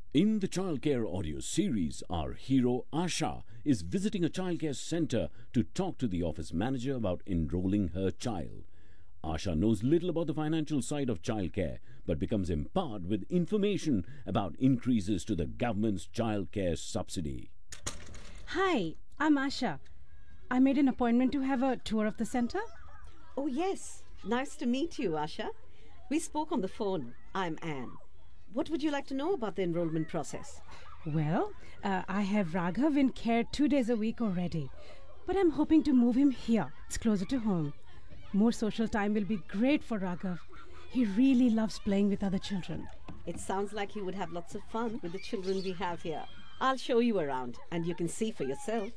In the childcare audio series, our hero Asha is visiting a childcare center to talk to the office manager about enrolling her child. Asha knows little about the financial side of childcare but becomes empowered with information about increases to the government's childcare subsidy. Hi, I'm Asha. I made an appointment to have a tour of the center. Oh, yes. Nice to meet you, Asha. We spoke on the phone. I'm Anne. What would you like to know about the enrollment process? Well, uh, I have Raghav in care two days a week already, but I'm hoping to move him here. It's closer to home. More social time will be great for Raghav. He really loves playing with other children. It sounds like you would have lots of fun with the children we have here. I'll show you around and you can see for yourself.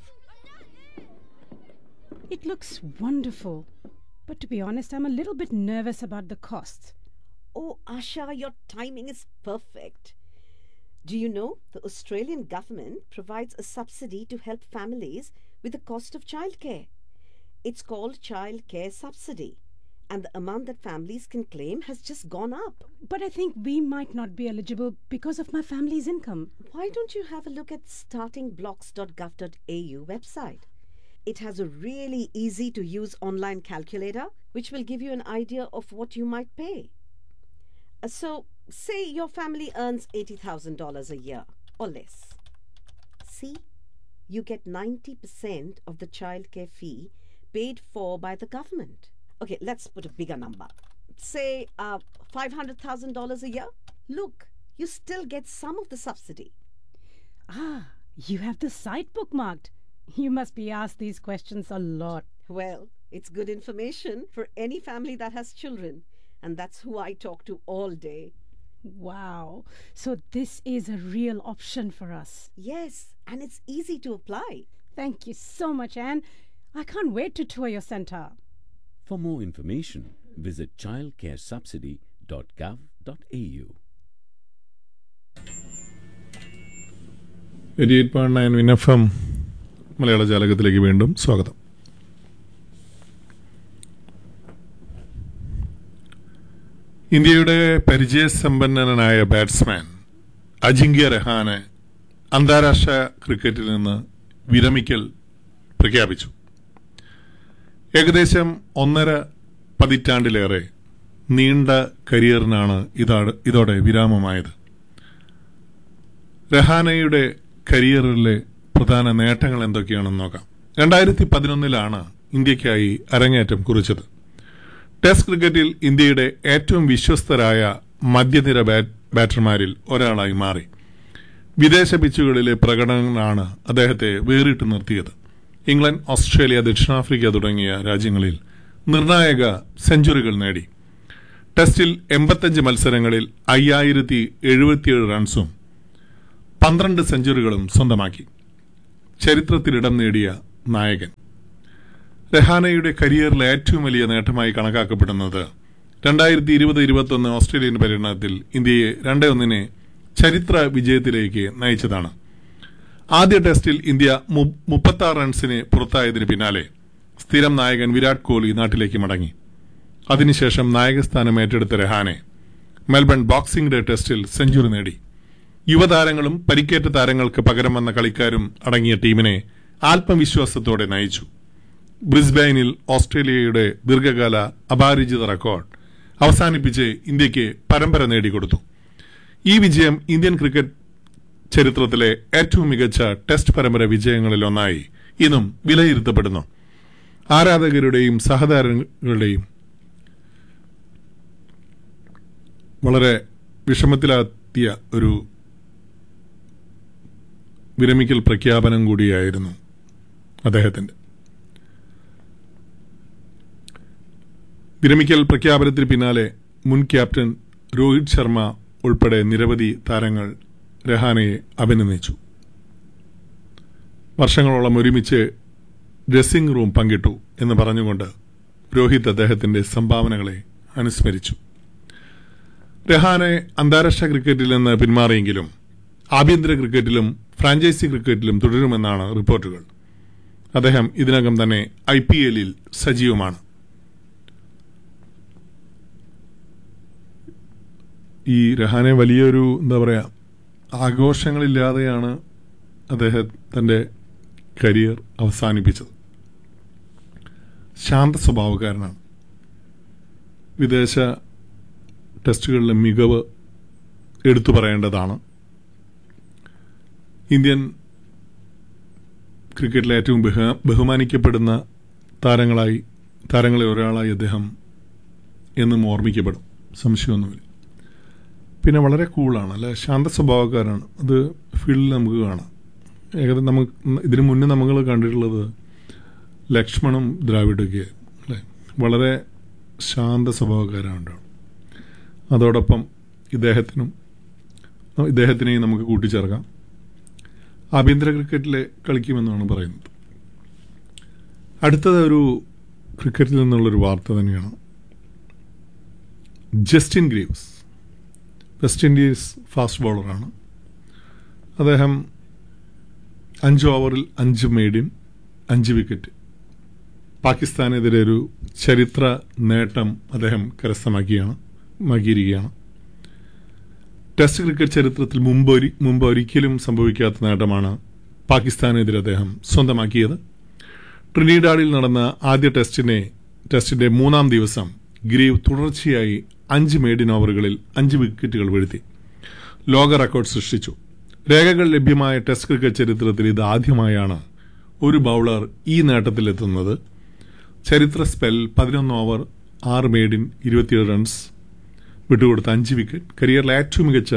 It looks wonderful, but to be honest, I'm a little bit nervous about the costs. Oh, Asha, your timing is perfect. Do you know the Australian government provides a subsidy to help families with the cost of childcare? It's called Child Care Subsidy, and the amount that families can claim has just gone up. But I think we might not be eligible because of my family's income. Why don't you have a look at startingblocks.gov.au website? It has a really easy to use online calculator which will give you an idea of what you might pay. Uh, So, say your family earns $80,000 a year or less. See, you get 90% of the childcare fee paid for by the government. Okay, let's put a bigger number. Say uh, $500,000 a year. Look, you still get some of the subsidy. Ah, you have the site bookmarked. You must be asked these questions a lot. Well, it's good information for any family that has children, and that's who I talk to all day. Wow. So this is a real option for us. Yes, and it's easy to apply. Thank you so much, Anne. I can't wait to tour your center. For more information, visit childcaresubsidy.gov.au. Eighty eight point nine വിനഫം മലയാള ജാലകത്തിലേക്ക് വീണ്ടും സ്വാഗതം ഇന്ത്യയുടെ പരിചയസമ്പന്നനായ batsman Ajinkya Rahane അന്താരാഷ്ട്ര ക്രിക്കറ്റിൽ നിന്ന് വിരമിക്കൽ പ്രഖ്യാപിച്ചു ഏകദേശം ഒന്നര പതിറ്റാണ്ടിലേറെ നീണ്ട കരിയറിനാണ് ഇതാ- ഇതോടെ വിരാമമായത് രഹാനയുടെ കരിയറിലെ പ്രധാന നേട്ടങ്ങൾ എന്തൊക്കെയാണെന്ന് നോക്കാം രണ്ടായിരത്തി പതിനൊന്നിലാണ് ഇന്ത്യക്കായി അരങ്ങേറ്റം കുറിച്ചത് ടെസ്റ്റ് ക്രിക്കറ്റിൽ ഇന്ത്യയുടെ ഏറ്റവും വിശ്വസ്തരായ മധ്യനിര ബാറ്റ് ബാറ്റർമാരിൽ ഒരാളായി മാറി വിദേശ പിച്ചുകളിലെ പ്രകടനങ്ങളാണ് അദ്ദേഹത്തെ വേറിട്ട് നിർത്തിയത് ഇംഗ്ലണ്ട് ഓസ്ട്രേലിയ ദക്ഷിണാഫ്രിക്ക തുടങ്ങിയ രാജ്യങ്ങളിൽ നിർണായക സെഞ്ചുറികൾ നേടി ടെസ്റ്റിൽ എൺപത്തഞ്ച് മത്സരങ്ങളിൽ അയ്യായിരത്തി എഴുപത്തിയേഴ് റൺസും പന്ത്രണ്ട് സെഞ്ചുറികളും സ്വന്തമാക്കി ചരിത്രത്തിലിടം നേടിയ നായകൻ രഹാനയുടെ കരിയറിലെ ഏറ്റവും വലിയ നേട്ടമായി കണക്കാക്കപ്പെടുന്നത് രണ്ടായിരത്തി ഇരുപത് ഇരുപത്തൊന്ന് ഓസ്ട്രേലിയൻ പര്യടനത്തിൽ ഇന്ത്യയെ രണ്ടേ ഒന്നിനെ ചരിത്ര വിജയത്തിലേക്ക് നയിച്ചതാണ് ആദ്യ ടെസ്റ്റിൽ ഇന്ത്യ മുപ്പത്തി ആറ് റൺസിന് പുറത്തായതിനു പിന്നാലെ സ്ഥിരം നായകൻ വിരാട് കോഹ്ലി നാട്ടിലേക്ക് മടങ്ങി അതിനുശേഷം നായകസ്ഥാനം ഏറ്റെടുത്ത രഹാനെ മെൽബൺ ബോക്സിംഗ് ഡേ ടെസ്റ്റിൽ സെഞ്ചുറി നേടി യുവതാരങ്ങളും പരിക്കേറ്റ താരങ്ങൾക്ക് പകരം വന്ന കളിക്കാരും അടങ്ങിയ ടീമിനെ ആത്മവിശ്വാസത്തോടെ നയിച്ചു ബ്രിസ്ബെയിനിൽ ഓസ്ട്രേലിയയുടെ ദീർഘകാല അപാരിചിത റെക്കോർഡ് അവസാനിപ്പിച്ച് ഇന്ത്യക്ക് പരമ്പര നേടിക്കൊടുത്തു ഈ വിജയം ഇന്ത്യൻ ക്രിക്കറ്റ് ചരിത്രത്തിലെ ഏറ്റവും മികച്ച ടെസ്റ്റ് പരമ്പര വിജയങ്ങളിൽ ഒന്നായി ഇന്നും വിലയിരുത്തപ്പെടുന്നു ആരാധകരുടെയും സഹതാരങ്ങളുടെയും വളരെ വിഷമത്തിലാത്തിയ ഒരു വിരമിക്കൽ പ്രഖ്യാപനം കൂടിയായിരുന്നു അദ്ദേഹത്തിന്റെ വിരമിക്കൽ പ്രഖ്യാപനത്തിന് പിന്നാലെ മുൻ ക്യാപ്റ്റൻ രോഹിത് ശർമ്മ ഉൾപ്പെടെ നിരവധി താരങ്ങൾ രഹാനയെ അഭിനന്ദിച്ചു വർഷങ്ങളോളം ഒരുമിച്ച് ഡ്രസ്സിംഗ് റൂം പങ്കിട്ടു എന്ന് പറഞ്ഞുകൊണ്ട് രോഹിത് അദ്ദേഹത്തിന്റെ സംഭാവനകളെ അനുസ്മരിച്ചു രഹാനെ അന്താരാഷ്ട്ര ക്രിക്കറ്റിൽ നിന്ന് പിന്മാറിയെങ്കിലും ആഭ്യന്തര ക്രിക്കറ്റിലും ഫ്രാഞ്ചൈസി ക്രിക്കറ്റിലും തുടരുമെന്നാണ് റിപ്പോർട്ടുകൾ അദ്ദേഹം ഇതിനകം തന്നെ ഐ പി എല്ലിൽ സജീവമാണ് ഈ രഹാനെ വലിയൊരു എന്താ പറയാ ആഘോഷങ്ങളില്ലാതെയാണ് അദ്ദേഹം തൻ്റെ കരിയർ അവസാനിപ്പിച്ചത് ശാന്ത സ്വഭാവക്കാരനാണ് വിദേശ ടെസ്റ്റുകളിലെ മികവ് എടുത്തു പറയേണ്ടതാണ് ഇന്ത്യൻ ക്രിക്കറ്റിലെ ഏറ്റവും ബഹ ബഹുമാനിക്കപ്പെടുന്ന താരങ്ങളായി താരങ്ങളിൽ ഒരാളായി അദ്ദേഹം എന്നും ഓർമ്മിക്കപ്പെടും സംശയമൊന്നുമില്ല പിന്നെ വളരെ കൂളാണ് അല്ലെ ശാന്ത സ്വഭാവക്കാരാണ് അത് ഫീൽഡിൽ നമുക്ക് കാണാം ഏകദേശം നമുക്ക് ഇതിനു മുന്നേ നമ്മൾ കണ്ടിട്ടുള്ളത് ലക്ഷ്മണും ദ്രാവിഡൊക്കെ അല്ലേ വളരെ ശാന്ത സ്വഭാവക്കാരാണ് അതോടൊപ്പം ഇദ്ദേഹത്തിനും ഇദ്ദേഹത്തിനെയും നമുക്ക് കൂട്ടിച്ചേർക്കാം ആഭ്യന്തര ക്രിക്കറ്റിൽ കളിക്കുമെന്നാണ് പറയുന്നത് അടുത്തത് ഒരു ക്രിക്കറ്റിൽ നിന്നുള്ളൊരു വാർത്ത തന്നെയാണ് Justin Greaves West Indies fast ബോളറാണ് അദ്ദേഹം അഞ്ച് ഓവറിൽ അഞ്ച് മേഡിൻ അഞ്ച് വിക്കറ്റ് പാകിസ്ഥാനെതിരെ ഒരു ചരിത്ര നേട്ടം അദ്ദേഹം കരസ്ഥമാക്കിയാണ് മാക്കിയിരിക്കുകയാണ് ടെസ്റ്റ് ക്രിക്കറ്റ് ചരിത്രത്തിൽ മുമ്പ് മുമ്പ് ഒരിക്കലും സംഭവിക്കാത്ത നേട്ടമാണ് പാകിസ്ഥാനെതിരെ അദ്ദേഹം സ്വന്തമാക്കിയത് ട്രിനിഡാഡിൽ നടന്ന ആദ്യ ടെസ്റ്റിനെ ടെസ്റ്റിന്റെ മൂന്നാം ദിവസം ഗ്രീവ് തുടർച്ചയായി അഞ്ച് മേഡിൻ ഓവറുകളിൽ അഞ്ച് വിക്കറ്റുകൾ വീഴ്ത്തി ലോക റെക്കോർഡ് സൃഷ്ടിച്ചു രേഖകൾ ലഭ്യമായ ടെസ്റ്റ് ക്രിക്കറ്റ് ചരിത്രത്തിൽ ഇത് ആദ്യമായാണ് ഒരു ബൌളർ ഈ നേട്ടത്തിലെത്തുന്നത് ചരിത്ര സ്പെൽ പതിനൊന്ന് ഓവർ ആറ് മേഡിൻ ഇരുപത്തിയേഴ് റൺസ് വിട്ടുകൊടുത്ത അഞ്ച് വിക്കറ്റ് കരിയറിലെ ഏറ്റവും മികച്ച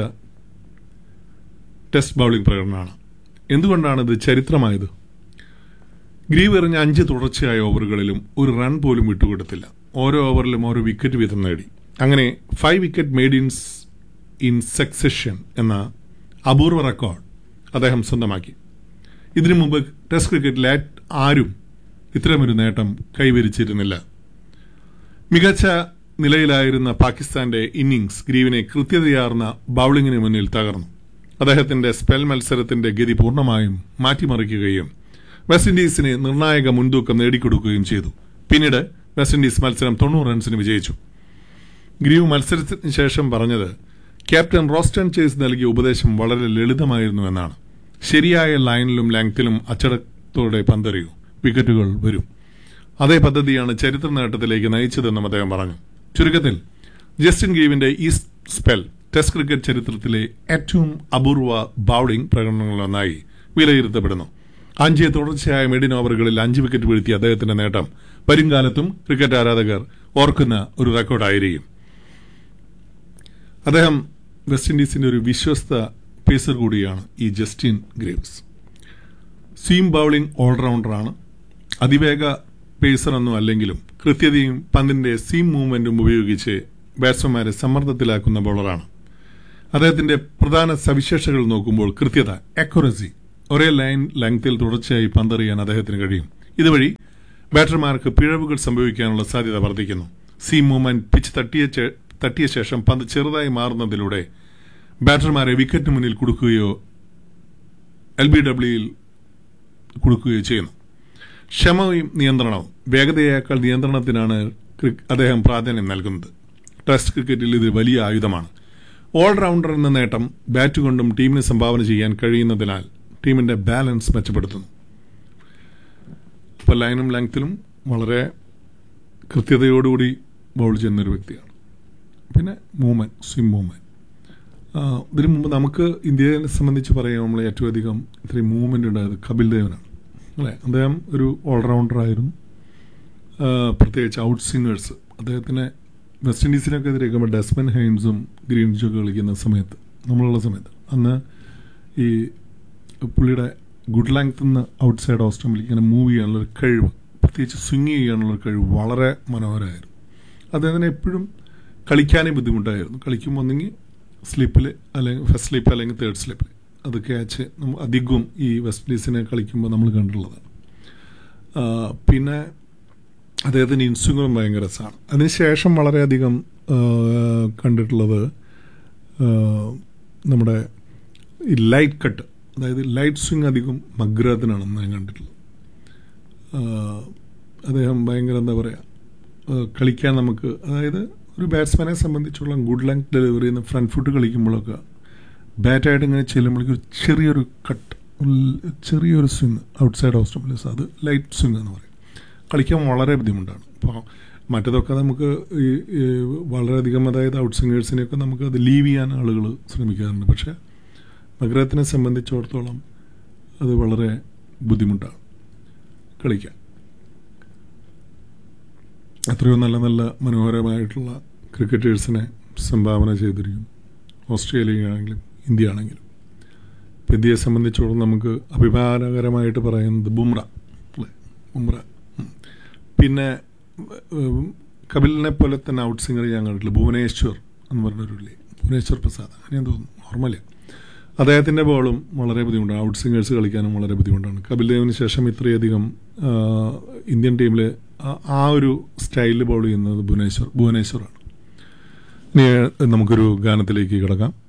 ടെസ്റ്റ് ബൌളിംഗ് പ്രകടനമാണ് എന്തുകൊണ്ടാണ് ഇത് ചരിത്രമായത് ഗ്രീവ് എറിഞ്ഞ അഞ്ച് തുടർച്ചയായ ഓവറുകളിലും ഒരു റൺ പോലും വിട്ടുകൊടുത്തില്ല ഓരോ ഓവറിലും ഓരോ വിക്കറ്റ് വീതം നേടി അങ്ങനെ five wicket maidens in succession എന്ന അപൂർവ റെക്കോർഡ് അദ്ദേഹം സ്വന്തമാക്കി ഇതിനു മുമ്പ് ടെസ്റ്റ് ക്രിക്കറ്റിൽ ആരും ഇത്തരമൊരു നേട്ടം കൈവരിച്ചിരുന്നില്ല മികച്ച നിലയിലായിരുന്ന പാകിസ്ഥാന്റെ ഇന്നിംഗ്സ് ഗ്രീവിനെ കൃത്യതയാർന്ന ബൌളിംഗിന് മുന്നിൽ തകർന്നു അദ്ദേഹത്തിന്റെ സ്പെൽ മത്സരത്തിന്റെ ഗതി പൂർണ്ണമായും മാറ്റിമറിക്കുകയും വെസ്റ്റ് ഇൻഡീസിന് നിർണായക മുൻതൂക്കം നേടിക്കൊടുക്കുകയും ചെയ്തു പിന്നീട് വെസ്റ്റ് ഇൻഡീസ് മത്സരം തൊണ്ണൂറ് റൺസിന് വിജയിച്ചു ഗ്രീവ് മത്സരത്തിന് ശേഷം പറഞ്ഞത് ക്യാപ്റ്റൻ റോസ്റ്റൺ ചേസ് നൽകിയ ഉപദേശം വളരെ ലളിതമായിരുന്നു എന്നാണ് ശരിയായ ലൈനിലും ലെങ്തിലും അച്ചടക്കത്തോടെ പന്തെറിയൂ വിക്കറ്റുകൾ വരും അതേ പദ്ധതിയാണ് ചരിത്ര നേട്ടത്തിലേക്ക് നയിച്ചതെന്നും അദ്ദേഹം പറഞ്ഞു ചുരുക്കത്തിൽ ജസ്റ്റിൻ ഗീവിന്റെ ഈ സ്പെൽ ടെസ്റ്റ് ക്രിക്കറ്റ് ചരിത്രത്തിലെ ഏറ്റവും അപൂർവ ബൌളിംഗ് പ്രകടനങ്ങളിലൊന്നായി വിലയിരുത്തപ്പെടുന്നു അഞ്ച് തുടർച്ചയായ മെഡിൻ ഓവറുകളിൽ അഞ്ച് വിക്കറ്റ് വീഴ്ത്തിയ അദ്ദേഹത്തിന്റെ നേട്ടം വരുംകാലത്തും ക്രിക്കറ്റ് ആരാധകർ ഓർക്കുന്ന ഒരു റെക്കോർഡായിരിക്കും അദ്ദേഹം വെസ്റ്റ് ഇൻഡീസിന്റെ ഒരു വിശ്വസ്ത പേസർ കൂടിയാണ് ഈ ജസ്റ്റിൻ ഗ്രേവ്സ് സ്വീം ബൌളിംഗ് ഓൾറൗണ്ടറാണ് അതിവേഗ പേസറൊന്നും അല്ലെങ്കിലും കൃത്യതയും പന്തിന്റെ സീം മൂവ്മെന്റും ഉപയോഗിച്ച് ബാറ്റ്സ്മാൻമാരെ സമ്മർദ്ദത്തിലാക്കുന്ന ബൌളറാണ് അദ്ദേഹത്തിന്റെ പ്രധാന സവിശേഷതകൾ നോക്കുമ്പോൾ കൃത്യത അക്യുറസി ഒരേ ലൈൻ ലെങ്തിൽ തുടർച്ചയായി പന്തെറിയാൻ അദ്ദേഹത്തിന് കഴിയും ഇതുവഴി ബാറ്റർമാർക്ക് പിഴവുകൾ സംഭവിക്കാനുള്ള സാധ്യത വർദ്ധിക്കുന്നു സീം മൂവ്മെന്റ് പിച്ച് തട്ടിയ തട്ടിയ ശേഷം പന്ത് ചെറുതായി മാറുന്നതിലൂടെ ബാറ്റർമാരെ വിക്കറ്റിന് മുന്നിൽ കൊടുക്കുകയോ എൽ ബി ഡബ്ല്യുയിൽ കൊടുക്കുകയോ ചെയ്യുന്നു ക്ഷമയും നിയന്ത്രണവും വേഗതയേക്കാൾ നിയന്ത്രണത്തിനാണ് അദ്ദേഹം പ്രാധാന്യം നൽകുന്നത് ടെസ്റ്റ് ക്രിക്കറ്റിൽ ഇത് വലിയ ആയുധമാണ് ഓൾറൗണ്ടർ എന്ന നേട്ടം ബാറ്റ് കൊണ്ടും ടീമിന് സംഭാവന ചെയ്യാൻ കഴിയുന്നതിനാൽ ടീമിന്റെ ബാലൻസ് മെച്ചപ്പെടുത്തുന്നു ഇപ്പോൾ ലൈനും ലെങ്ത്തിലും വളരെ കൃത്യതയോടുകൂടി ബൗൾ ചെയ്യുന്ന ഒരു വ്യക്തിയാണ് പിന്നെ മൂവ്മെന്റ് സ്വിം മൂവ്മെന്റ് ഇതിനു മുമ്പ് നമുക്ക് ഇന്ത്യയെ സംബന്ധിച്ച് പറയാം നമ്മൾ ഏറ്റവും അധികം ഇത്രയും മൂവ്മെന്റ് ഉണ്ടായത് കപിൽ ദേവനാണ് അല്ലേ അദ്ദേഹം ഒരു ഓൾറൗണ്ടർ ആയിരുന്നു പ്രത്യേകിച്ച് ഔട്ട് സിംഗേഴ്സ് അദ്ദേഹത്തിന് വെസ്റ്റ് ഇൻഡീസിനൊക്കെ എതിരേക്കുമ്പോൾ ഡെസ്മൻ ഹെയിംസും ഗ്രീൻജൊക്കെ കളിക്കുന്ന സമയത്ത് നമ്മളുള്ള സമയത്ത് അന്ന് ഈ പുള്ളിയുടെ ഗുഡ് ലെങ്ത് നിന്ന് ഔട്ട് സൈഡ് ഓസ്റ്റംബിൽ ഇങ്ങനെ മൂവ് ചെയ്യാനുള്ളൊരു കഴിവ് പ്രത്യേകിച്ച് സ്വിങ് ചെയ്യാനുള്ളൊരു കഴിവ് വളരെ മനോഹരമായിരുന്നു അദ്ദേഹത്തിന് എപ്പോഴും കളിക്കാനേ ബുദ്ധിമുട്ടായിരുന്നു കളിക്കുമ്പോൾ ഒന്നെങ്കിൽ സ്ലിപ്പിൽ അല്ലെങ്കിൽ ഫസ്റ്റ് സ്ലിപ്പ് അല്ലെങ്കിൽ തേർഡ് സ്ലിപ്പിൽ അത് ക്യാച്ച് അധികവും ഈ വെസ്റ്റ് ഇൻഡീസിനെ കളിക്കുമ്പോൾ നമ്മൾ കണ്ടിട്ടുള്ളതാണ് പിന്നെ അദ്ദേഹത്തിന് ഇൻസ്റ്റുങ്ങളും ഭയങ്കര രസമാണ് അതിനുശേഷം വളരെയധികം കണ്ടിട്ടുള്ളത് നമ്മുടെ ഈ ലൈറ്റ് കട്ട് അതായത് ലൈറ്റ് സ്വിങ് അധികം മഗ്രത്തിനാണെന്ന് ഞാൻ കണ്ടിട്ടുള്ളത് അദ്ദേഹം ഭയങ്കര എന്താ പറയുക കളിക്കാൻ നമുക്ക് അതായത് ഒരു ബാറ്റ്സ്മാനെ സംബന്ധിച്ചുള്ള good length delivery front foot കളിക്കുമ്പോഴൊക്കെ ബാറ്റായിട്ട് ഇങ്ങനെ ചെല്ലുമ്പോഴേക്കും ഒരു ചെറിയൊരു കട്ട് ചെറിയൊരു സ്വിങ് ഔട്ട്സൈഡ് ഓഫ് സ്റ്റംപ്ലേസ് അത് ലൈറ്റ് സ്വിങ് എന്ന് പറയും കളിക്കാൻ വളരെ ബുദ്ധിമുട്ടാണ് അപ്പോൾ മറ്റതൊക്കെ നമുക്ക് ഈ ഈ വളരെയധികം അതായത് ഔട്ട് സിംഗേഴ്സിനെയൊക്കെ നമുക്ക് അത് ലീവ് ചെയ്യാൻ ആളുകൾ ശ്രമിക്കാറുണ്ട് പക്ഷേ നഗരത്തിനെ സംബന്ധിച്ചിടത്തോളം അത് വളരെ ബുദ്ധിമുട്ടാണ് കളിക്കാൻ എത്രയോ നല്ല നല്ല മനോഹരമായിട്ടുള്ള ക്രിക്കറ്റേഴ്സിനെ സംഭാവന ചെയ്തിരിക്കുന്നു ഓസ്ട്രേലിയ ആണെങ്കിലും ഇന്ത്യ ആണെങ്കിലും ഇപ്പം ഇന്ത്യയെ സംബന്ധിച്ചോളം നമുക്ക് അഭിമാനകരമായിട്ട് പറയുന്നത് ബുംറ അല്ലേ ബുംറ ഉം. പിന്നെ ഉം, കപിലിനെ പോലെ തന്നെ ഔട്ട് സിംഗർ ഞാൻ കണ്ടിട്ടില്ല ഭുവനേശ്വർ എന്ന് പറഞ്ഞൊരു ഇല്ലേ ഭുവനേശ്വർ പ്രസാദ് അങ്ങനെ തോന്നുന്നു ഓർമ്മയില്ല അദ്ദേഹത്തിൻ്റെ ബോളും വളരെ ബുദ്ധിമുട്ടാണ് ഔട്ട് സിംഗേഴ്സ് കളിക്കാനും വളരെ ബുദ്ധിമുട്ടാണ് കപിൽ ദേവിന് ശേഷം ഇത്രയധികം ആ, ഇന്ത്യൻ ടീമിൽ ആ ഒരു സ്റ്റൈലിൽ ബോൾ ചെയ്യുന്നത് ഭുവനേശ്വർ ഭുവനേശ്വറാണ് ഇനി നമുക്കൊരു ഗാനത്തിലേക്ക് കിടക്കാം